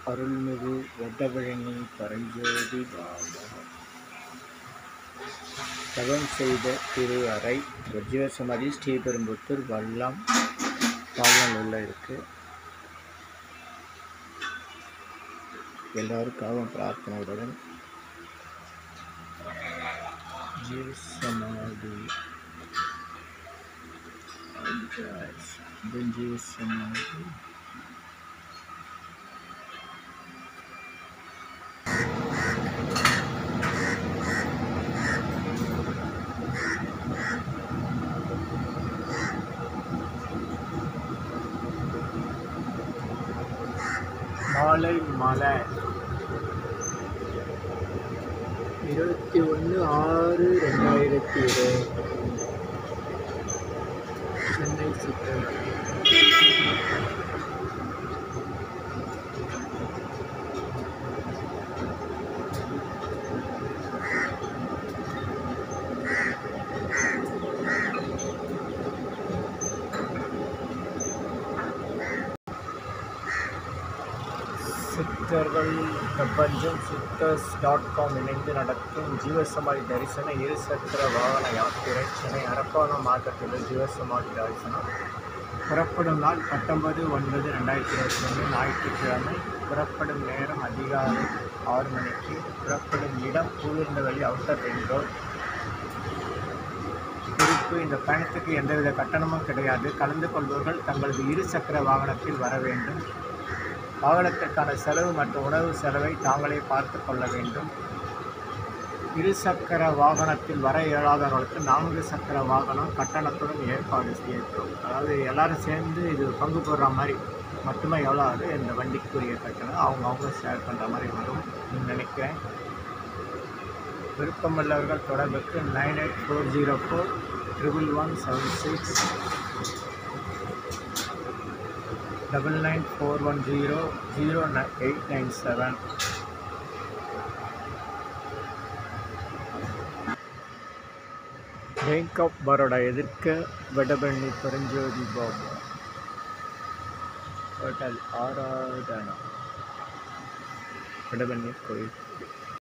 அருள்மிகு வட்டபழனி பரஞ்சோதி பாபா தவம் செய்த திரு அறை வஜ்ரசமாதி ஸ்ரீபெரும்புத்தூர் வல்லம் பாலநல்லூரில் இருக்குது எல்லோருக்காகவும் பிரார்த்தனையுடன் ஜீவசமாதி ஜீவசமாதி மாலை மலை இருபத்தி ஒன்று ஆறு ரெண்டாயிரத்தி இருபது சென்னை சித்தர் சித்தர்கள் பிரபஞ்சம் சித்தர்ஸ் டாட் காம் இணைந்து நடத்தும் ஜீவசமாதி தரிசன இருசக்கர வாகன யாத்திரை சென்னை அரப்பாணம் மார்க்கத்தில் ஜீவசமாதி தரிசனம் புறப்படும் நாள் பத்தொன்பது ஒன்பது ரெண்டாயிரத்தி இருபத்தி ஒன்று ஞாயிற்றுக்கிழமை புறப்படும் நேரம் அதிகாலை ஆறு மணிக்கு புறப்படும் இடம் பூவிருந்தவழி அவுட்டர் ரிங் ரோட் குறிப்பு இந்த பயணத்துக்கு எந்தவித கட்டணமும் கிடையாது கலந்து கொள்பவர்கள் தங்களது இரு சக்கர வாகனத்தில் வர வேண்டும் வாகனத்திற்கான செலவு மற்றும் உணவு செலவை தாங்களே பார்த்து கொள்ள வேண்டும் இரு சக்கர வாகனத்தில் வர இயலாதவர்களுக்கு நான்கு சக்கர வாகனம் கட்டணத்துடன் ஏற்பாடு செய்யப்படும் அதாவது எல்லாரும் சேர்ந்து இது பங்கு போடுற மாதிரி மட்டுமே எவ்வளோ ஆகுது இந்த வண்டிக்குரிய கட்டணம் அவங்க அவங்க ஷேர் பண்ணுற மாதிரி வரும் நினைக்கிறேன் விருப்பமுள்ளவர்கள் தொடர்புக்கு nine eight four zero four triple one seven six double nine four one zero zero nine eight nine seven bank of Baroda எதிர்க்க வடபழனி பரஞ்சோதி பாபா ஹோட்டல் ஆராதனா வடபழனி கோயில்